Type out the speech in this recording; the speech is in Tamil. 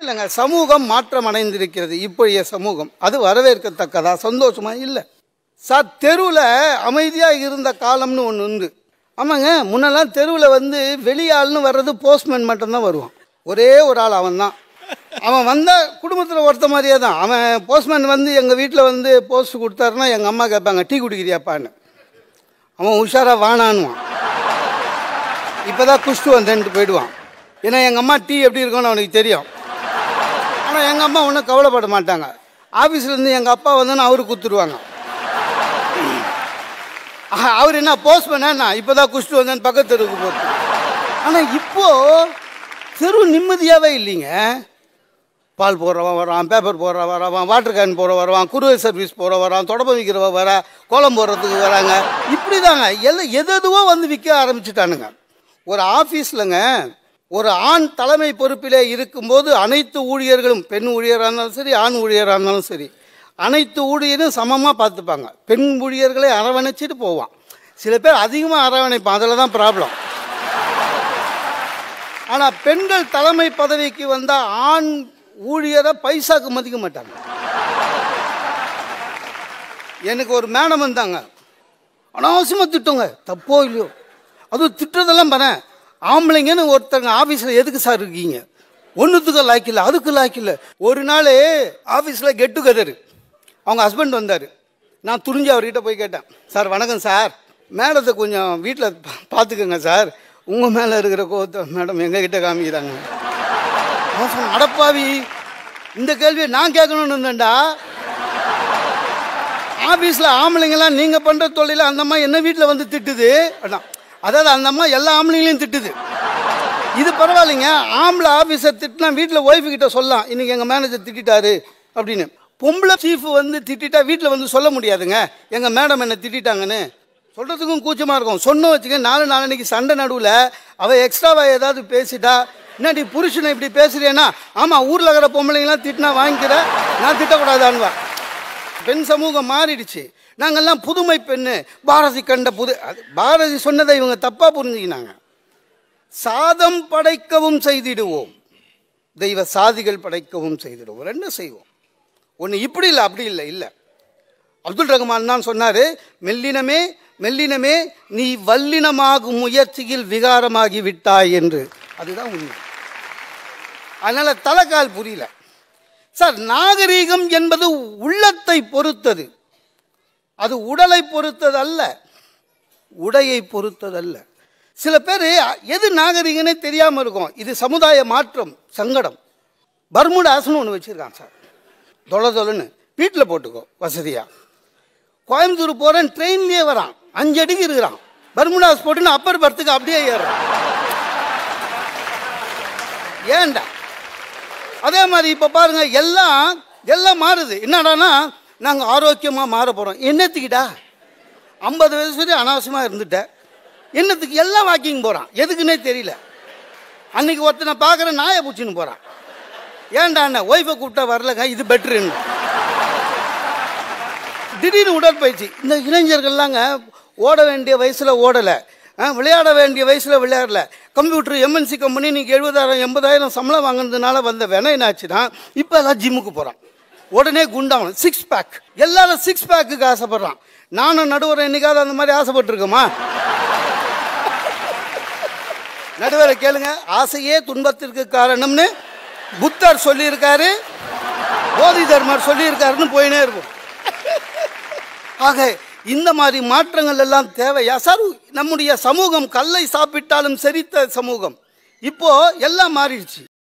இல்லைங்க சமூகம் மாற்றம் அடைந்திருக்கிறது இப்போதைய சமூகம் அது வரவேற்கத்தக்கதா சந்தோஷமா இல்லை சார் தெருவில் அமைதியாக இருந்த காலம்னு ஒன்று உண்டு ஆமாங்க முன்னெல்லாம் தெருவில் வந்து வெளியாள்னு வர்றது போஸ்ட்மேன் மட்டும்தான் வருவான் ஒரே ஒரு ஆள் அவன் தான் அவன் வந்தால் குடும்பத்தில் ஒருத்த மாதிரியே தான் அவன் போஸ்ட்மேன் வந்து எங்கள் வீட்டில் வந்து போஸ்ட் கொடுத்தாருன்னா எங்கள் அம்மா கேட்பாங்க டீ குடிக்கிறியாப்பான்னு அவன் உஷாரா வானான்னுவான் இப்போதான் குஷ்டு வந்தேன்ட்டு போயிடுவான் ஏன்னா எங்கள் அம்மா டீ எப்படி இருக்கும்னு அவனுக்கு தெரியும் ஆனால் எங்கள் அம்மா ஒன்றும் கவலைப்பட மாட்டாங்க ஆஃபீஸ்லேருந்து எங்கள் அப்பா வந்தோன்னு அவரு குத்துருவாங்க ஆஹ், அவர் என்ன போஸ்ட் பண்ணா இப்போ தான் குஷ்டு வந்தேன்னு பக்கத்து தெருவுக்கு போட்டு ஆனால் இப்போ தெரு நிம்மதியாகவே இல்லைங்க பால் போடுறவன் வரான் பேப்பர் போடுற வரவன் வாட்டர் கேன் போட வருவான் குருவை சர்வீஸ் போட வரான் தொடப்பம் விற்கிறவ வர கோலம் போடுறதுக்கு வராங்க இப்படி தாங்க எல்லாம் எது எதுவோ வந்து விற்க ஆரம்பிச்சுட்டானுங்க ஒரு ஆஃபீஸ்லங்க ஒரு ஆண் தலைமை பொறுப்பிலே இருக்கும்போது அனைத்து ஊழியர்களும் பெண் ஊழியராக இருந்தாலும் சரி ஆண் ஊழியராக இருந்தாலும் சரி அனைத்து ஊழியரும் சமமாக பார்த்துப்பாங்க பெண் ஊழியர்களை அரவணைச்சிட்டு போவான் சில பேர் அதிகமாக அரவணைப்பான் அதில் தான் ப்ராப்ளம் ஆனால் பெண்கள் தலைமை பதவிக்கு வந்தால் ஆண் ஊழியரை பைசாக்கு மதிக்க மாட்டாங்க எனக்கு ஒரு மேடம் வந்தாங்க அனாவசியமாக திட்டுங்க தப்போ இல்லையோ அதுவும் திட்டுறதெல்லாம் பண்ண ஆம்பளைங்கன்னு ஒருத்தங்க ஆஃபீஸில் எதுக்கு சார் இருக்கீங்க ஒன்றுத்துக்கு லாய்க்கில்ல அதுக்கு லாய்க்கில்ல ஒரு நாள் ஆஃபீஸில் கெட் டுகெதர் அவங்க ஹஸ்பண்ட் வந்தார் நான் துணிஞ்சு அவர்கிட்ட போய் கேட்டேன் சார் வணக்கம் சார் மேடத்தை கொஞ்சம் வீட்டில் பார்த்துக்கோங்க சார் உங்கள் மேலே இருக்கிற கோவத்தை மேடம் எங்ககிட்ட காமிக்கிறாங்க அவன் சொன்னான், அடப்பாவி இந்த கேள்வியை நான் கேட்கணும்னு இருந்தேன்டா ஆஃபீஸில் ஆம்பளைங்கெல்லாம் நீங்கள் பண்ணுற தொழில அந்த அம்மா என்ன வீட்டில் வந்து திட்டுது அதான் அதாவது அந்த அம்மா எல்லா ஆம்பளைங்களையும் திட்டுது இது பரவாயில்லைங்க ஆம்பளை ஆஃபீஸர் திட்டினா வீட்டில் ஒய்ஃபு கிட்ட சொல்லலாம் இன்னைக்கு எங்கள் மேனேஜர் திட்டிட்டாரு அப்படின்னு பொம்பளை சீஃப் வந்து திட்டிட்டா வீட்டில் வந்து சொல்ல முடியாதுங்க எங்கள் மேடம் என்னை திட்டிட்டாங்கன்னு சொல்கிறதுக்கும் கூச்சமாக இருக்கும் சொன்ன வச்சுக்க நாலு நாளன்னைக்கு சண்டை நடுவில் அவள் எக்ஸ்ட்ராவாக ஏதாவது பேசிட்டா என்னடி புருஷனை இப்படி பேசுறியேன்னா ஆமாம் ஊரில் இருக்கிற பொம்பளைங்களாம் திட்டினா வாங்கிக்கிற நான் திட்டக்கூடாதான்வா பெண் சமூகம் மாறிடுச்சு நாங்கெல்லாம் புதுமை பெண்ணு பாரதி கண்ட புது அது பாரதி சொன்னதை இவங்க தப்பாக புரிஞ்சுக்கினாங்க சாதம் படைக்கவும் செய்திடுவோம் தெய்வ சாதிகள் படைக்கவும் செய்திடுவோம் ரெண்டு செய்வோம் ஒன்று இப்படி இல்லை அப்படி இல்லை இல்லை அப்துல் ரஹ்மான் தான் சொன்னார் மெல்லினமே மெல்லினமே நீ வல்லினமாகும் முயற்சியில் விகாரமாகி விட்டாய் என்று அதுதான் உண்மை அதனால் தலைக்கால் புரியல சார் நாகரீகம் என்பது உள்ளத்தை பொறுத்தது அது உடலை பொறுத்தது அல்ல உடையை பொறுத்தது அல்ல சில பேர் எது நாகரிகனே தெரியாமல் இருக்கும் இது சமுதாய மாற்றம் சங்கடம் பர்முடாஸ்னு ஒன்று வச்சுருக்கான் சார் தொலை தொலைன்னு வீட்டில் போட்டுக்கோ வசதியாக கோயம்புத்தூர் போகிறேன் ட்ரெயின்லேயே வரான் அஞ்சு அடிக்கு இருக்கிறான் பர்முடாஸ் போட்டுன்னு அப்பர் பர்த்துக்கு அப்படியே ஏறுறான் ஏன்டா அதே மாதிரி இப்போ பாருங்க எல்லாம் எல்லாம் மாறுது என்னடான்னா நாங்கள் ஆரோக்கியமாக மாற போகிறோம் என்னத்துக்கிட்டா ஐம்பது வயசு வரையும் அனாவசியமாக இருந்துட்டேன் என்னத்துக்கு எல்லாம் வாக்கிங் போகிறான் எதுக்குன்னே தெரியல அன்னைக்கு ஒருத்தனை பார்க்குற நாயை பிடிச்சின்னு போகிறான் ஏன்டா அண்ணன் ஒய்ஃபை கூப்பிட்டா வரலங்க இது பெட்ருன்னு திடீர்னு உடற்பயிற்சி இந்த இளைஞர்கள்லாங்க ஓட வேண்டிய வயசில் ஓடலை விளையாட வேண்டிய வயசில் விளையாடல கம்ப்யூட்டர் எம்என்சி கம்பெனி நீங்கள் எழுபதாயிரம் எண்பதாயிரம் சம்பளம் வாங்கினதுனால வந்த வினை என்னாச்சுன்னா இப்போ எல்லாம் ஜிம்முக்கு போகிறான் உடனே குண்டாகணும் சிக்ஸ் பேக் எல்லாரும் சிக்ஸ் பேக்குக்கு ஆசைப்படுறான் நானும் நடுவர் என்னைக்காவது அந்த மாதிரி ஆசைப்பட்டிருக்கோமா நடுவரை கேளுங்க ஆசையே துன்பத்திற்கு காரணம்னு புத்தர் சொல்லியிருக்காரு போதி தர்மர் சொல்லியிருக்காருன்னு போயினே இருக்கும் ஆக இந்த மாதிரி மாற்றங்கள் எல்லாம் தேவையா சார் நம்முடைய சமூகம் கல்லை சாப்பிட்டாலும் செரித்த சமூகம் இப்போ எல்லாம் மாறிடுச்சு